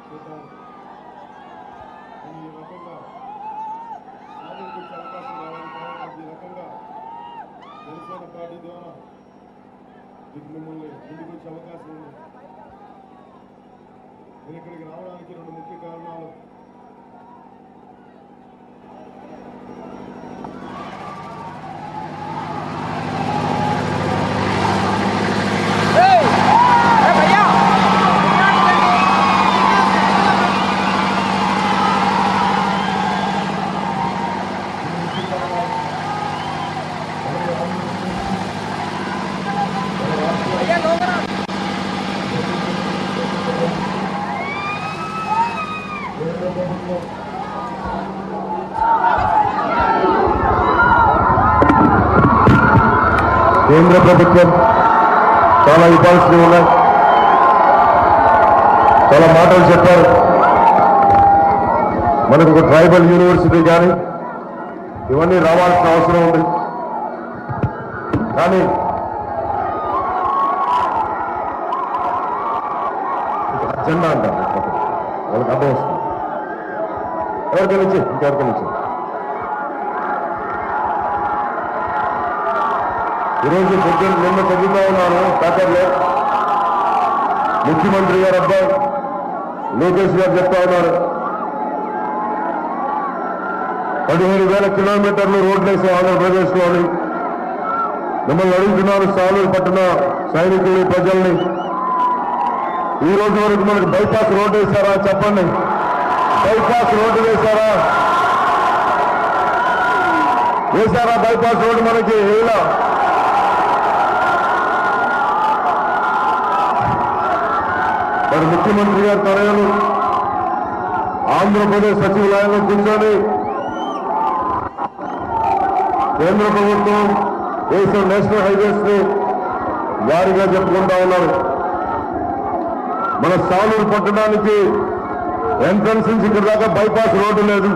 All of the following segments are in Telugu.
చేద్దాం అని ఈ రకంగా సాధించే అవకాశం రావడానికి కారణం ఈ రకంగా జనసేన పార్టీ ద్వారా మీకు మిమ్మల్ని ముందుకు వచ్చే అవకాశం ఉంది నేను ఇక్కడికి రావడానికి రెండు ముఖ్య కారణాలు కేంద్ర ప్రభుత్వం చాలా ఇవ్వాల్సినవి ఉన్నాయి చాలా మాటలు చెప్పారు మనకు ఒక ట్రైబల్ యూనివర్సిటీ కానీ ఇవన్నీ రావాల్సిన అవసరం ఉంది కానీ అజెండా అంటారు వాళ్ళకి అర్థం వస్తుంది ఎవరికైనా ఇచ్చి ఇంకెవరికైనా ఇచ్చి ఈరోజు పొద్దున్న నిన్న చదువుతా ఉన్నాను పేపర్లో ముఖ్యమంత్రి గారు అబ్బాయి లోకేష్ గారు చెప్తా ఉన్నారు పదిహేడు వేల కిలోమీటర్లు రోడ్లు వేసాం ఆంధ్రప్రదేశ్లోని మిమ్మల్ని అడుగుతున్నారు సాలూరు పట్టణ సైనికుల్ని ప్రజల్ని ఈ రోజు వరకు మనకు బైపాస్ రోడ్డు వేశారా చెప్పండి బైపాస్ రోడ్డు వేశారా వేశారా బైపాస్ రోడ్డు మనకి ఇలా మరి ముఖ్యమంత్రి గారి తనయులు ఆంధ్రప్రదేశ్ సచివాలయంలో కూర్చొని కేంద్ర ప్రభుత్వం దేశం నేషనల్ హైవేస్ ని వారిగా చెప్పుకుంటా ఉన్నారు మన సాలూరు పట్టణానికి ఎంట్రన్స్ నుంచి ఇక్కడ దాకా బైపాస్ రోడ్డు లేదు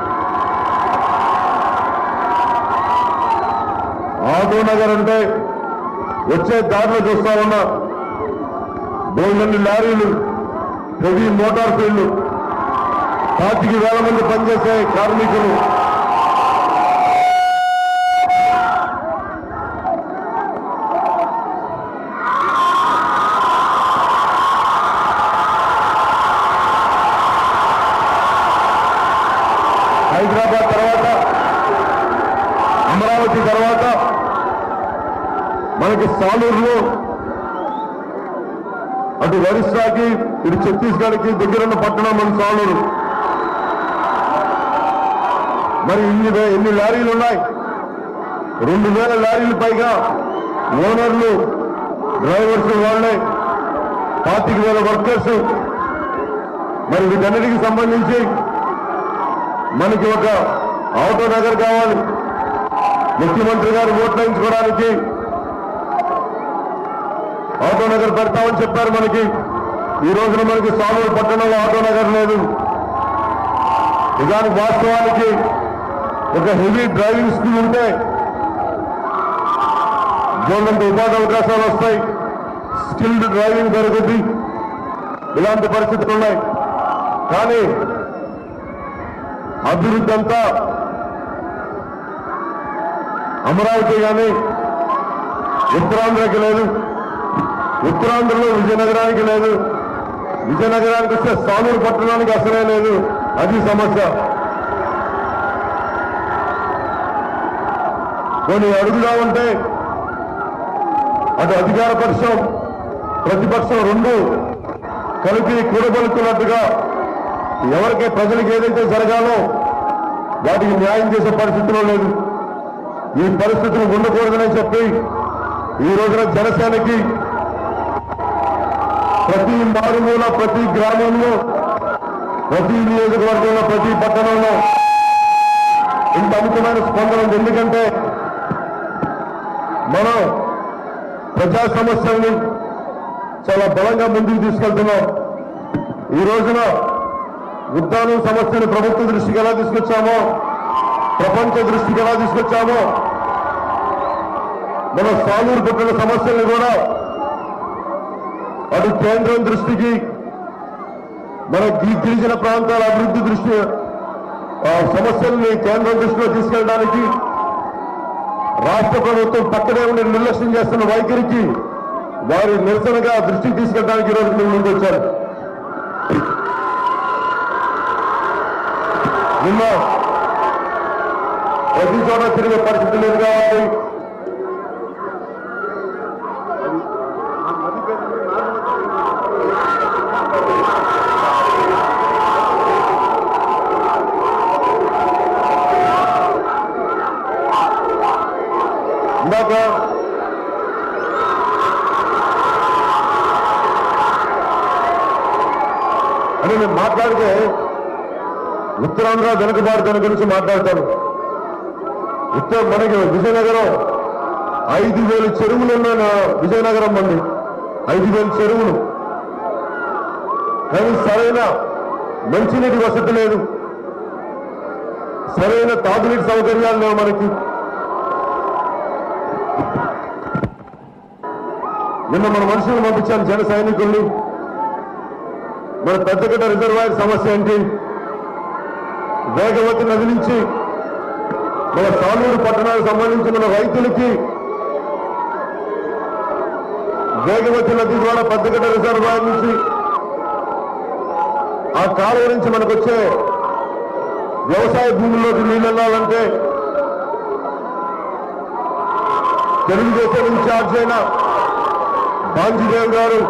ఆటో నగర్ అంటే వచ్చే దారిలో చూస్తా ఉన్నా బోల్డన్ని లారీలు హెవీ మోటార్ ఫీల్డ్ పాతికి వేల మంది పనిచేసే కార్మికులు హైదరాబాద్ తర్వాత అమరావతి తర్వాత మనకి సాలూరులో అటు ఒరిస్సాకి ఇటు ఛత్తీస్గఢ్కి దగ్గరున్న పట్టణం మన సాలూరు మరి ఇన్ని వే- ఎన్ని లారీలు ఉన్నాయి రెండు వేల లారీలు పైగా ఓనర్లు డ్రైవర్స్ వాళ్ళే పాతిక వేల వర్కర్స్ మరి వీటన్నిటికి సంబంధించి మనకి ఒక ఆటో నగర్ కావాలి ముఖ్యమంత్రి గారు ఓట్లు వేయించుకోవడానికి ఆటో నగర్ పెడతామని చెప్పారు మనకి ఈ రోజున మనకి సాలూరు పట్టణంలో ఆటో నగర్ లేదు నిజానికి వాస్తవానికి ఒక హెవీ డ్రైవింగ్ స్కూల్ ఉంటే గవర్నమెంట్ ఉపాధి అవకాశాలు వస్తాయి స్కిల్డ్ డ్రైవింగ్ జరుగుద్ది ఇలాంటి పరిస్థితులు ఉన్నాయి కానీ అభివృద్ధి అంతా అమరావతి కానీ ఉత్తరాంధ్రకి లేదు ఉత్తరాంధ్రలో విజయనగరానికి లేదు విజయనగరానికి వస్తే సాలూరు పట్టణానికి అసలే లేదు అది సమస్య కొన్ని అడుగుదామంటే అటు అధికార పక్షం ప్రతిపక్షం రెండు కలిపి కూడబలుకున్నట్టుగా ఎవరికి ప్రజలకు ఏదైతే జరగాలో వాటికి న్యాయం చేసే పరిస్థితిలో లేదు ఈ పరిస్థితులు ఉండకూడదని చెప్పి ఈ రోజున జనసేనకి ప్రతి మారుమూల ప్రతి గ్రామంలో ప్రతి నియోజకవర్గంలో ప్రతి పట్టణంలో ఇంత అమితమైన స్పందన ఉంది ఎందుకంటే మనం ప్రజా సమస్యల్ని చాలా బలంగా ముందుకు తీసుకెళ్తున్నాం ఈ రోజున ఉద్దానం సమస్యను ప్రభుత్వ దృష్టికి ఎలా తీసుకొచ్చామో ప్రపంచ దృష్టికి ఎలా తీసుకొచ్చామో మన సాలూరు పుట్టిన సమస్యల్ని కూడా అటు కేంద్రం దృష్టికి మన గి- గిరిజన ప్రాంతాల అభివృద్ధి దృష్టి ఆ, సమస్యల్ని కేంద్రం దృష్టిలో తీసుకెళ్ళడానికి రాష్ట్ర ప్రభుత్వం పక్కనే ఉండి నిర్లక్ష్యం చేస్తున్న వైఖరికి వారి నిరసనగా దృష్టికి తీసుకెళ్ళడానికి ఈరోజు మేము ముందుకు వచ్చారు నిన్న ప్రతి చోట తిరిగే పరిస్థితి లేదు కాబట్టి ఇందాక అని నేను మాట్లాడితే ఉత్తరాంధ్ర వెనుకబాటుతనం గురించి మాట్లాడతాను ఉత్తర మనకి విజయనగరం ఐదు వేల చెరువులు ఉన్న నా- విజయనగరం మంది ఐదు వేల చెరువులు కానీ సరైన మంచినీటి వసతి లేదు సరైన తాగునీటి సౌకర్యాలు లేవు మనకి నిన్న మన మనుషులను పంపించాను జన సైనికుల్ని మన పెద్దగడ్డ రిజర్వాయర్ సమస్య ఏంటి వేగవతి నది నుంచి మన సాలూరు పట్టణానికి సంబంధించి మన రైతులకి వేగవతి నది ద్వారా పెద్దగడ్డ రిజర్వాయర్ నుంచి ఆ కాలువ నుంచి మనకు వచ్చే వ్యవసాయ భూముల్లోకి నీళ్ళు వెళ్ళాలంటే తెలుగుదేశం ఇన్ఛార్జ్ అయిన బాంజీదేవ్ గారు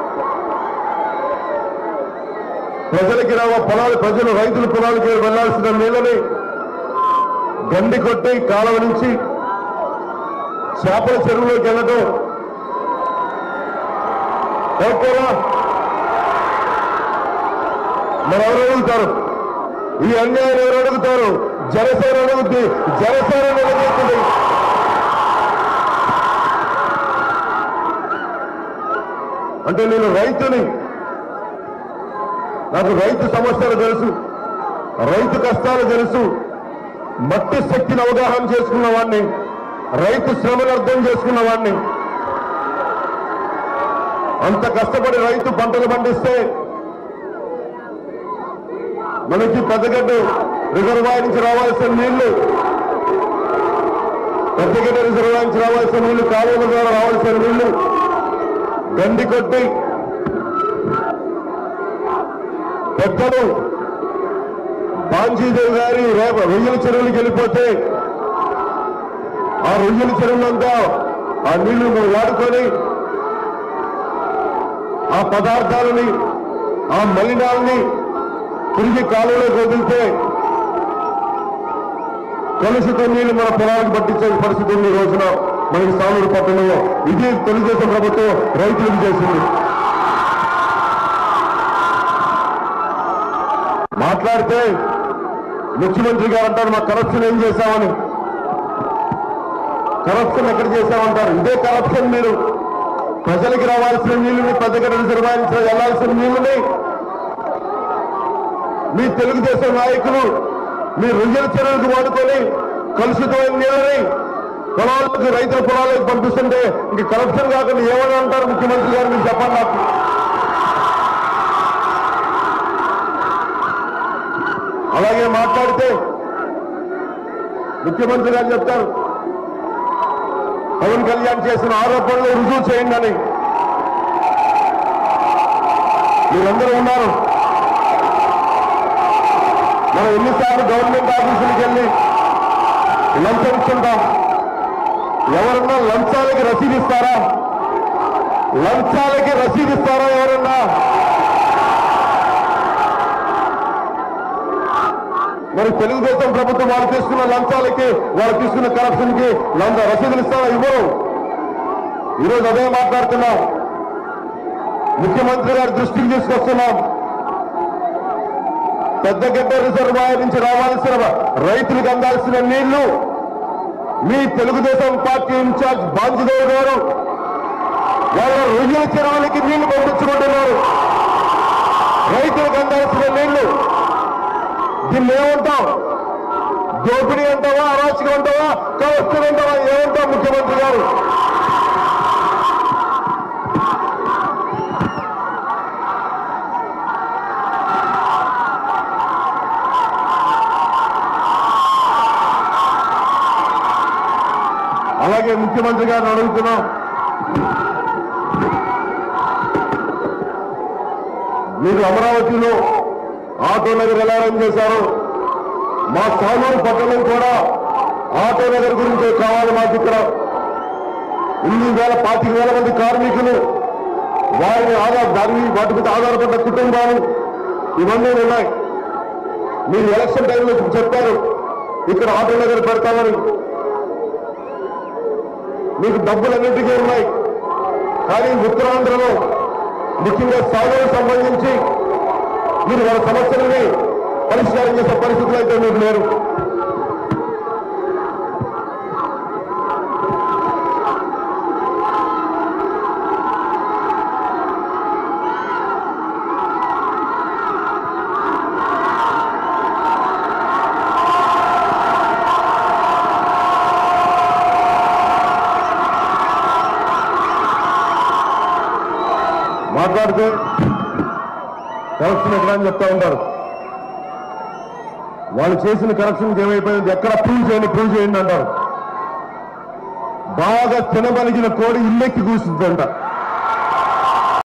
ప్రజలకి రావ పొలాలు ప్రజలు రైతుల పొలాలకి వెళ్లాల్సిన నీళ్ళని గండి కొట్టి కాలువ నుంచి చేపల చెరువులోకి వెళ్ళటం కరెక్టేనా మరి ఎవరు అడుగుతారు ఈ అన్యాయం ఎవరు అడుగుతారు జనసేన అడుగుద్ది జనసేన అడుగుతుంది అంటే నేను రైతుని నాకు రైతు సమస్యలు తెలుసు రైతు కష్టాలు తెలుసు మట్టి శక్తిని అవగాహన చేసుకున్న వాడిని రైతు శ్రమను అర్థం చేసుకున్న వాడిని అంత కష్టపడి రైతు పంటలు పండిస్తే మనకి పెద్దగడ్డ రిజర్వాయర్ నుంచి రావాల్సిన నీళ్లు పెద్దగడ్డ రిజర్వాయర్ నుంచి రావాల్సిన నీళ్లు కాలువల ద్వారా రావాల్సిన నీళ్లు గండి కొట్టి పెద్దలు బాంజీదేవి గారి రేప రొయ్యల చెరువులకు వెళ్ళిపోతే ఆ రొయ్యల చెరువులంతా ఆ నీళ్లు మనం వాడుకొని ఆ పదార్థాలని ఆ మలినాలని తిరిగి కాలువలోకి వదిలితే కలుషిత నీళ్లు మన పొలాలకు పట్టించే పరిస్థితి ఉంది ఈ రోజున మనకి సాలూరు పట్టణంలో ఇది తెలుగుదేశం ప్రభుత్వం రైతులకు చేసింది మాట్లాడితే ముఖ్యమంత్రి గారు అంటారు మా కరప్షన్ ఏం చేశామని కరప్షన్ ఎక్కడ చేశామంటారు ఇదే కరప్షన్ మీరు ప్రజలకి రావాల్సిన నీళ్ళని పెద్దగడ్డ రిజర్వాయర్ నుంచి వెళ్లాల్సిన నీళ్ళని మీ తెలుగుదేశం నాయకులు మీ రొయ్యల చెరువులకు వాడుకొని కలుషితమైన నీళ్ళని పొలాలకు రైతుల పొలాలకు పంపిస్తుంటే ఇంక కరప్షన్ కాకుండా ఏమని అంటారు ముఖ్యమంత్రి గారు మీరు చెప్పండి నాకు అలాగే మాట్లాడితే ముఖ్యమంత్రి గారు చెప్తారు పవన్ కళ్యాణ్ చేసిన ఆరోపణలు రుజువు చేయండి అని మీరందరూ ఉన్నారు మనం ఎన్నిసార్లు గవర్నమెంట్ ఆఫీసులకు వెళ్ళి లంచం ఇస్తుంటాం ఎవరన్నా లంచాలకి రసీదు ఇస్తారా లంచాలకి రసీదు ఇస్తారా ఎవరన్నా మరి తెలుగుదేశం ప్రభుత్వం వాళ్ళు తీసుకున్న లంచాలకి వాళ్ళు తీసుకున్న కరప్షన్ కి లంచ రసీదులు ఇస్తారా ఇవ్వరు ఈరోజు అదే మాట్లాడుతున్నాం ముఖ్యమంత్రి గారి దృష్టికి తీసుకొస్తున్నాం పెద్దగడ్డ రిజర్వాయర్ నుంచి రావాల్సిన రైతులకు అందాల్సిన నీళ్లు మీ తెలుగుదేశం పార్టీ ఇన్ఛార్జ్ బాంజుదేవ్ గారు వాళ్ళ రొయ్యల చెరువులకి నీళ్లు పంపించుకుంటున్నారు రైతులకు అందాల్సిన నీళ్లు దీన్ని ఏమంటాం దోపిడీ అంటావా అరాచకం అంటావా కరప్షన్ అంటావా ఏమంటాం ముఖ్యమంత్రి గారు అలాగే ముఖ్యమంత్రి గారిని అడుగుతున్నాం మీరు అమరావతిలో ఆటో నగర్ ఎలా రన్ చేశారో మా సాలూరు పట్టణం కూడా ఆటో నగర్ గురించే కావాలి మాకు ఇక్కడ ఎనిమిది వేల పాతిక వేల మంది కార్మికులు వారిని ఆధార దాని వాటి మీద ఆధారపడ్డ కుటుంబాలు ఇవన్నీ ఉన్నాయి మీరు ఎలక్షన్ టైంలో చెప్పారు ఇక్కడ ఆటో నగర్ పెడతామని మీకు డబ్బులన్నింటికీ ఉన్నాయి కానీ ఉత్తరాంధ్రలో ముఖ్యంగా సాగుకు సంబంధించి మీరు వాళ్ళ సమస్యలని పరిష్కారం చేసే పరిస్థితులు అయితే మీకు లేరు మాట్లాడితే కరప్షన్ ఎక్కడ అని చెప్తా ఉంటారు వాళ్ళు చేసిన కరప్షన్ ఏమైపోయింది ఎక్కడ ప్రూవ్ చేయండి ప్రూవ్ చేయండి అంటారు బాగా తినబలిగిన కోడి ఇల్లెక్కి కూర్చుందంట